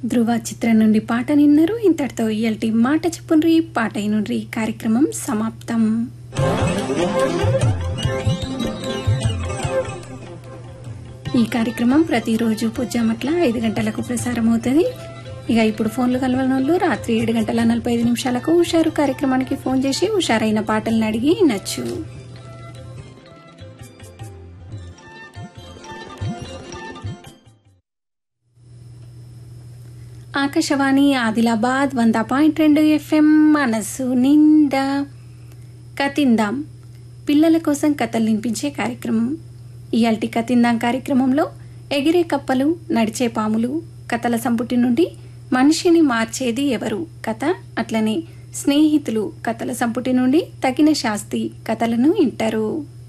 ధృవ చిత్రం నుండి పాట నిన్నారు ఇంతటితో ఇయల్టి మాట చెప్పుండ్రి పాట అయినుండ్రి కార్యక్రమం సమాప్తం ఈ కార్యక్రమం ప్రతిరోజు పొద్దుమట్ల ఐదు గంటలకు ప్రసారం అవుతుంది ఇక ఇప్పుడు ఫోన్లు కలవని వాళ్ళు రాత్రి ఏడు గంటల నలభై ఐదు నిమిషాలకు హుషారు కార్యక్రమానికి ఫోన్ చేసి హుషారైన పాటలను అడిగి నచ్చు ఆకాశవాణి ఆదిలాబాద్ వంద పాయింట్ రెండు ఎఫ్ఎం మనసు నిండా కతిందాం పిల్లల కోసం కథలు వినిపించే కార్యక్రమం ఇయాల్టి కతిందాం కార్యక్రమంలో ఎగిరే కప్పలు నడిచే పాములు కథల సంపుటి నుండి మనిషిని మార్చేది ఎవరు కథ అట్లనే స్నేహితులు కథల సంపుటి నుండి తగిన శాస్తి కథలను వింటారు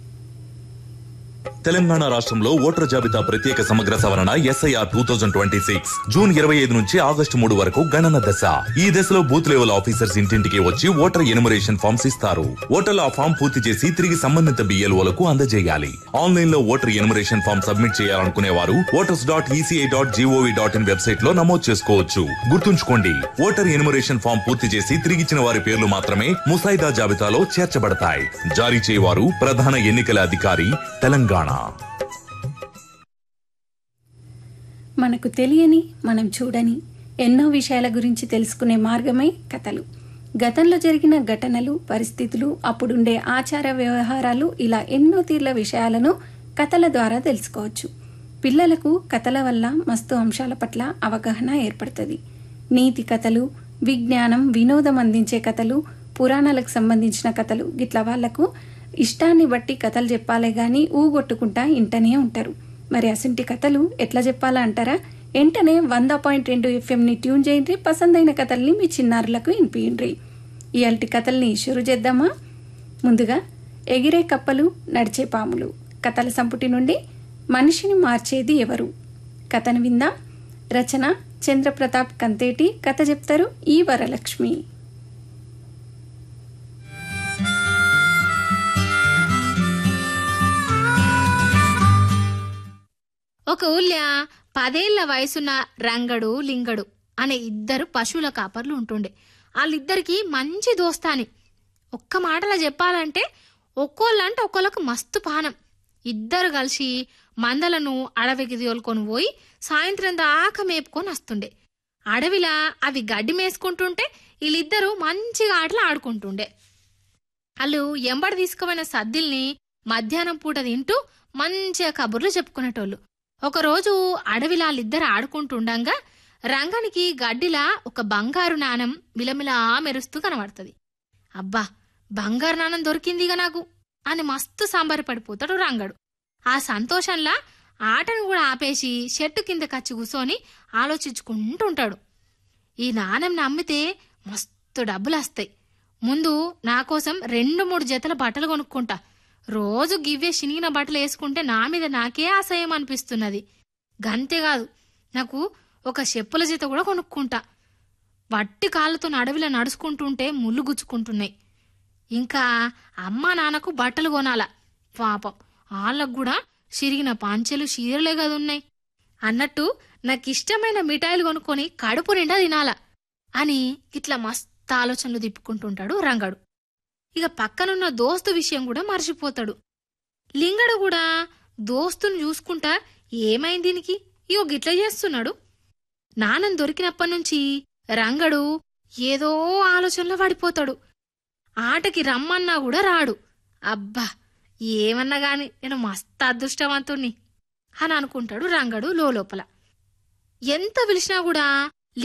తెలంగాణ రాష్ట్రంలో ఓటర్ జాబితా ప్రత్యేక సమగ్ర సవరణ SIR two thousand twenty six June ఇరవై ఐదు నుంచి ఆగస్టు మూడు వరకు గణన దశ ఈ దశలో బూత్ లెవెల్ ఆఫీసర్స్ ఇంటింటికి వచ్చి ఓటర్ ఎనుమరేషన్ ఫామ్స్ ఇస్తారు ఓటర్లు ఆ ఫామ్ పూర్తి చేసి తిరిగి సంబంధిత బిఎల్ఓలకు అందజేయాలి ఆన్లైన్ లో ఓటర్ ఎనుమరేషన్ ఫామ్ సబ్మిట్ చేయాలనుకునే వారు voters dot ECI dot GOV dot in website లో నమోదు చేసుకోవచ్చు గుర్తుంచుకోండి ఓటర్ ఎనుమరేషన్ ఫామ్ పూర్తి చేసి తిరిగిచ్చిన వారి పేర్లు మాత్రమే ముసాయిదా జాబితాలో చేర్చబడతాయి జారీ చేయవారు ప్రధాన ఎన్నికల అధికారి తెలంగాణ మనకు తెలియని మనం చూడని ఎన్నో విషయాల గురించి తెలుసుకునే మార్గమే కథలు గతంలో జరిగిన ఘటనలు పరిస్థితులు అప్పుడుండే ఆచార వ్యవహారాలు ఇలా ఎన్నో తీర్ల విషయాలను కథల ద్వారా తెలుసుకోవచ్చు పిల్లలకు కథల వల్ల మస్తు అంశాల పట్ల అవగాహన ఏర్పడుతుంది నీతి కథలు విజ్ఞానం వినోదం అందించే కథలు పురాణాలకు సంబంధించిన కథలు గిట్ల వాళ్లకు ఇష్టాన్ని బట్టి కథలు చెప్పాలే గాని ఊగొట్టుకుంటా ఇంటనే ఉంటారు మరి అసంటి కథలు ఎట్లా చెప్పాలా అంటారా వెంటనే వంద పాయింట్ రెండు ఎఫ్ఎంని ట్యూన్ చేయండి పసందైన కథల్ని మీ చిన్నారులకు వినిపించండి ఇయాల్టి కథల్ని షురు చేద్దామా ముందుగా ఎగిరే కప్పలు నడిచే పాములు కథల సంపుటి నుండి మనిషిని మార్చేది ఎవరు కథను విందా రచన చంద్రప్రతాప్ కంతేటి కథ చెప్తారు ఈ వరలక్ష్మి ఒక ఊళ్ళో పదేళ్ల వయసున్న రంగడు లింగడు అనే ఇద్దరు పశువుల కాపర్లు ఉంటుండే వాళ్ళిద్దరికి మంచి దోస్తాని ఒక్క మాటలో చెప్పాలంటే ఒక్కోళ్ళంటే ఒక్కోళ్ళకు మస్తు పానం ఇద్దరు కలిసి మందలను అడవికి తోలుకొని పోయి సాయంత్రం దాకా మేపుకొని వస్తుండే అడవిలా అవి గడ్డి మేసుకుంటుంటే వీళ్ళిద్దరూ మంచిగా ఆటలు ఆడుకుంటుండే వాళ్ళు ఎంబడి తీసుకుపోయిన సద్దిల్ని మధ్యాహ్నం పూట తింటూ మంచిగా కబుర్లు చెప్పుకునేటోళ్ళు ఒకరోజు అడవిలా వాళ్ళిద్దరు ఆడుకుంటుండగా రంగానికి గడ్డిలా ఒక బంగారు నాణం మిలమిలా మెరుస్తూ కనబడుతుంది అబ్బా బంగారు నాణం దొరికిందిగా నాకు అని మస్తు సంబరపడిపోతాడు రంగడు ఆ సంతోషంలా ఆటను కూడా ఆపేసి చెట్టు కింద కచ్చి కూసోని ఆలోచించుకుంటుంటాడు ఈ నాణెం నమ్మితే మస్తు డబ్బులు వస్తాయి ముందు నా కోసం రెండు మూడు జతల బట్టలు కొనుక్కుంటా రోజు గివ్వే చినిగిన బట్టలు వేసుకుంటే నా మీద నాకే అసహ్యం అనిపిస్తున్నది గంతేకాదు నాకు ఒక చెప్పుల జత కూడా కొనుక్కుంటా వట్టి కాళ్ళతో అడవిలో నడుచుకుంటుంటే ముళ్ళు గుచ్చుకుంటున్నాయి ఇంకా అమ్మా నాన్నకు బట్టలు కొనాల పాపం వాళ్ళకు కూడా చిరిగిన పంచెలు చీరలే కదా ఉన్నాయి అన్నట్టు నాకు ఇష్టమైన మిఠాయిలు కొనుక్కొని కడుపు నిండా తినాలా అని ఇట్లా మస్తు ఆలోచనలు తిప్పుకుంటుంటాడు రంగడు ఇక పక్కనున్న దోస్తు విషయం కూడా మర్చిపోతాడు లింగడు కూడా దోస్తుని చూసుకుంటా ఏమైంది దీనికి ఇగో గిట్ల చేస్తున్నాడు నానం దొరికినప్పటి నుంచి రంగడు ఏదో ఆలోచనలో పడిపోతాడు ఆటకి రమ్మన్నా కూడా రాడు అబ్బా ఏమన్నా గాని నేను మస్తు అదృష్టవంతుణ్ణి అని అనుకుంటాడు రంగడు లోపల ఎంత పిలిచినా కూడా